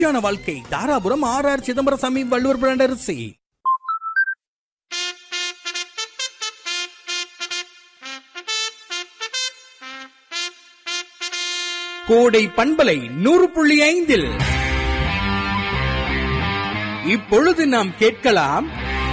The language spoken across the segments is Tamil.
யான வாழ்க்கை Dharapuram R R Chidambarasamy Valluvar brand அரிசி கோடை பண்பலை நூறு புள்ளி ஐந்தில் இப்பொழுது நாம் கேட்கலாம்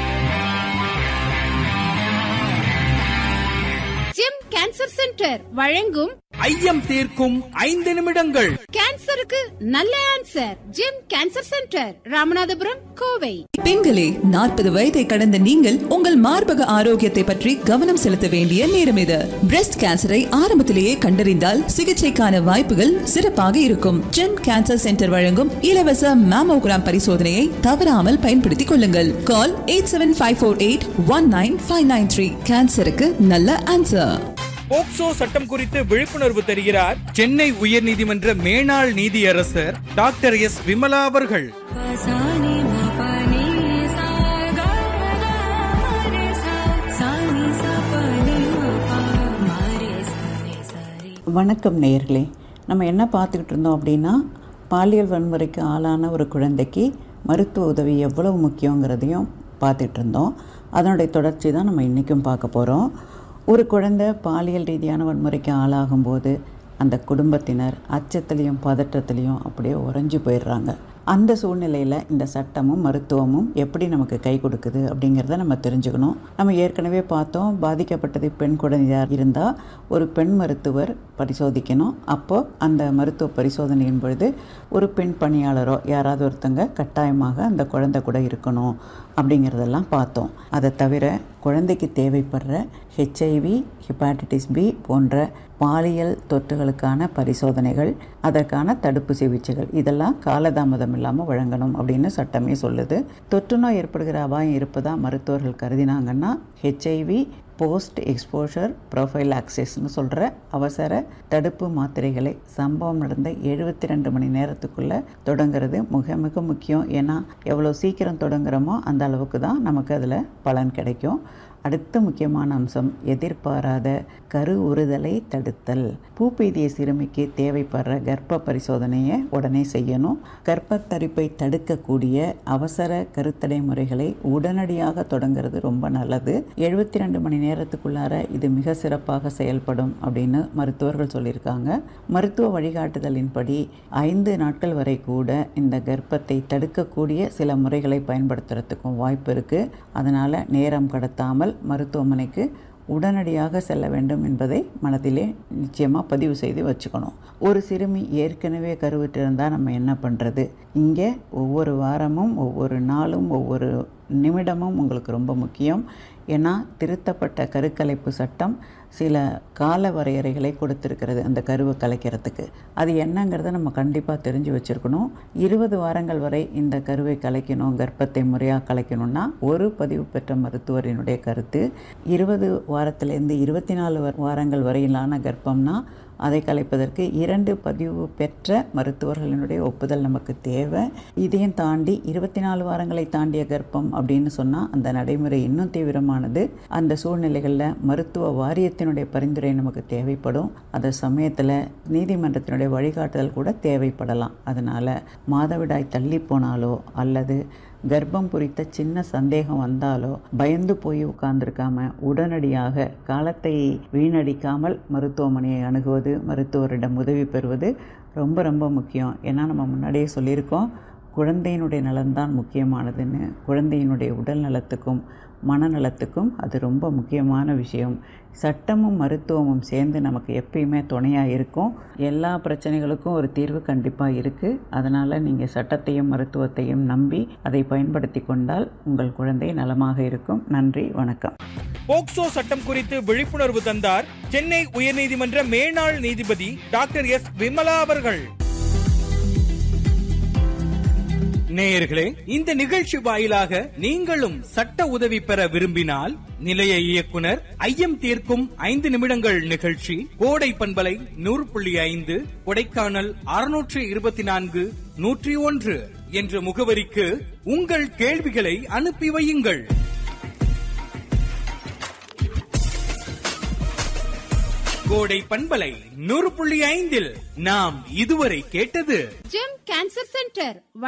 ஜெம் கேன்சர் சென்டர் வழங்கும் ஐயம் தீர்க்கும் ஐந்து நிமிடங்கள் கேன்சருக்கு நல்ல answer GEM cancer centre Ramanathapuram Kovai பெண்களே நாற்பது வயதை கடந்த நீங்கள் உங்கள் மார்பக ஆரோக்கியத்தை பற்றி கவனம் செலுத்த வேண்டிய நேரம் இது பிரஸ்ட் கேன்சரை ஆரம்பத்திலேயே கண்டறிந்தால் சிகிச்சைக்கான வாய்ப்புகள் சிறப்பாக இருக்கும் ஜெம் கேன்சர் சென்டர் வழங்கும் இலவச மேமோகிராம் பரிசோதனையை தவறாமல் பயன்படுத்திக் கொள்ளுங்கள் call eight seven five four eight one nine five nine three கேன்சருக்கு நல்ல ஆன்சர் போக்சோ சட்டம் குறித்து விழிப்புணர்வு தருகிறார் சென்னை உயர்நீதிமன்ற மேனாள் நீதியரசர் டாக்டர் எஸ் விமலா அவர்கள் सानी मपनी सा गा गा रे सा सानी सा पनी मपा मारे सारे सारे வணக்கம் நேயர்களே நம்ம என்ன பார்த்துக்கிட்டு இருந்தோம் அப்படின்னா பாலியல் வன்முறைக்கு ஆளான ஒரு குழந்தைக்கு மருத்துவ உதவி எவ்வளவு முக்கியங்கிறதையும் பார்த்துட்டு இருந்தோம் அதனுடைய தொடர்ச்சி தான் நம்ம இன்றைக்கும் பார்க்க போகிறோம் ஒரு குழந்தை பாலியல் ரீதியான வன்முறைக்கு ஆளாகும்போது அந்த குடும்பத்தினர் அச்சத்துலேயும் பதட்டத்துலேயும் அப்படியே உறைஞ்சு போயிடுறாங்க அந்த சூழ்நிலையில் இந்த சட்டமும் மருத்துவமும் எப்படி நமக்கு கை கொடுக்குது அப்படிங்கிறத நம்ம தெரிஞ்சுக்கணும் நம்ம ஏற்கனவே பார்த்தோம் பாதிக்கப்பட்டது பெண் குழந்தையாக இருந்தால் ஒரு பெண் மருத்துவர் பரிசோதிக்கணும் அப்போ அந்த மருத்துவ பரிசோதனையின் பொழுது ஒரு பெண் பணியாளரோ யாராவது ஒருத்தங்க கட்டாயமாக அந்த குழந்தை கூட இருக்கணும் அப்படிங்கிறதெல்லாம் பார்த்தோம் அதை தவிர குழந்தைக்கு தேவைப்படுற ஹெச்ஐவி ஹெப்பாட்டிட்டிஸ் பி போன்ற பாலியல் தொற்றுகளுக்கான பரிசோதனைகள் அதற்கான தடுப்பு சிகிச்சைகள் இதெல்லாம் காலதாமதம் இல்லாமல் வழங்கணும் அப்படின்னு சட்டமே சொல்லுது தொற்றுநோய் ஏற்படுகிற அபாயம் இருப்பதா மருத்துவர்கள் கருதினாங்கன்னா ஹெச்ஐவி போஸ்ட் எக்ஸ்போஷர் ப்ரொஃபைல் ஆக்சஸ்னு சொல்கிற அவசர தடுப்பு மாத்திரைகளை சம்பவம் நடந்த எழுபத்தி ரெண்டு மணி நேரத்துக்குள்ளே தொடங்குறது மிக மிக முக்கியம் ஏன்னா எவ்வளோ சீக்கிரம் தொடங்குறோமோ அந்த அளவுக்கு தான் நமக்கு அதில் பலன் கிடைக்கும் அடுத்த முக்கியமான அம்சம் எதிர்பாராத கரு உறுதலை தடுத்தல் பூப்பெய்திய சிறுமிக்கு தேவைப்படுற கர்ப்ப பரிசோதனையை உடனே செய்யணும் கர்ப்பத்தரிப்பை தடுக்கக்கூடிய அவசர கருத்தடை முறைகளை உடனடியாக தொடங்குறது ரொம்ப நல்லது எழுபத்தி ரெண்டு மணி நேரத்துக்குள்ளார இது மிக சிறப்பாக செயல்படும் அப்படின்னு மருத்துவர்கள் சொல்லியிருக்காங்க மருத்துவ வழிகாட்டுதலின்படி ஐந்து நாட்கள் வரை கூட இந்த கர்ப்பத்தை தடுக்கக்கூடிய சில முறைகளை பயன்படுத்துறதுக்கும் வாய்ப்பு இருக்குது அதனால் நேரம் கடத்தாமல் மருத்துவமனைக்கு உடனடியாக செல்ல வேண்டும் என்பதை மனதிலே நிச்சயமாக பதிவு செய்து வச்சுக்கணும் ஒரு சிறுமி ஏற்கனவே கருவிட்டிருந்தால் நம்ம என்ன பண்ணுறது இங்கே ஒவ்வொரு வாரமும் ஒவ்வொரு நாளும் ஒவ்வொரு நிமிடமும் உங்களுக்கு ரொம்ப முக்கியம் ஏன்னா திருத்தப்பட்ட கருக்கலைப்பு சட்டம் சில கால வரையறைகளை கொடுத்துருக்கிறது அந்த கருவை கலைக்கிறதுக்கு அது என்னங்கிறத நம்ம கண்டிப்பாக தெரிஞ்சு வச்சுருக்கணும் இருபது வாரங்கள் வரை இந்த கருவை கலைக்கணும் கர்ப்பத்தை முறையாக கலைக்கணும்னா ஒரு பதிவு பெற்ற மருத்துவரினுடைய கருத்து இருபது வாரத்திலேருந்து இருபத்தி நாலு வாரங்கள் வரையிலான கர்ப்பம்னா அதை கலைப்பதற்கு இரண்டு பதிவு பெற்ற மருத்துவர்களினுடைய ஒப்புதல் நமக்கு தேவை இதையும் தாண்டி இருபத்தி நாலு வாரங்களை தாண்டிய கர்ப்பம் அப்படின்னு சொன்னால் அந்த நடைமுறை இன்னும் தீவிரமானது அந்த சூழ்நிலைகளில் மருத்துவ வாரியத்தினுடைய பரிந்துரை நமக்கு தேவைப்படும் அந்த சமயத்தில் நீதிமன்றத்தினுடைய வழிகாட்டுதல் கூட தேவைப்படலாம் அதனால் மாதவிடாய் தள்ளி போனாலோ அல்லது கர்ப்பம் குறித்த சின்ன சந்தேகம் வந்தாலோ பயந்து போய் உட்கார்ந்துருக்காம உடனடியாக காலத்தை வீணடிக்காமல் மருத்துவமனையை அணுகுவது மருத்துவரிடம் உதவி பெறுவது ரொம்ப ரொம்ப முக்கியம் ஏன்னா நம்ம முன்னாடியே சொல்லியிருக்கோம் குழந்தையினுடைய நலன்தான் முக்கியமானதுன்னு குழந்தையினுடைய உடல் நலத்துக்கும் மனநலத்துக்கும் அது ரொம்ப முக்கியமான விஷயம் சட்டமும் மருத்துவமும் சேர்ந்து நமக்கு எப்பயுமே துணையாக இருக்கும் எல்லா பிரச்சனைகளுக்கும் ஒரு தீர்வு கண்டிப்பாக இருக்குது அதனால் நீங்கள் சட்டத்தையும் மருத்துவத்தையும் நம்பி அதை பயன்படுத்தி கொண்டால் உங்கள் குழந்தை நலமாக இருக்கும் நன்றி வணக்கம் போக்சோ சட்டம் குறித்து விழிப்புணர்வு தந்தார் சென்னை உயர்நீதிமன்ற மேனாள் நீதிபதி டாக்டர் எஸ் விமலா அவர்கள் நேயர்களே இந்த நிகழ்ச்சி வாயிலாக நீங்களும் சட்ட உதவி பெற விரும்பினால் நிலைய இயக்குனர் ஐயம் தீர்க்கும் ஐந்து நிமிடங்கள் நிகழ்ச்சி கோடை பண்பலை நூறு புள்ளி ஐந்து கொடைக்கானல் அறுநூற்று இருபத்தி நான்கு நூற்றி ஒன்று என்ற முகவரிக்கு உங்கள் கேள்விகளை அனுப்பி வையுங்கள் கோடை பண்பலை நூறு புள்ளி ஐந்தில் நாம் இதுவரை கேட்டது ஜெம் கேன்சர் சென்டர்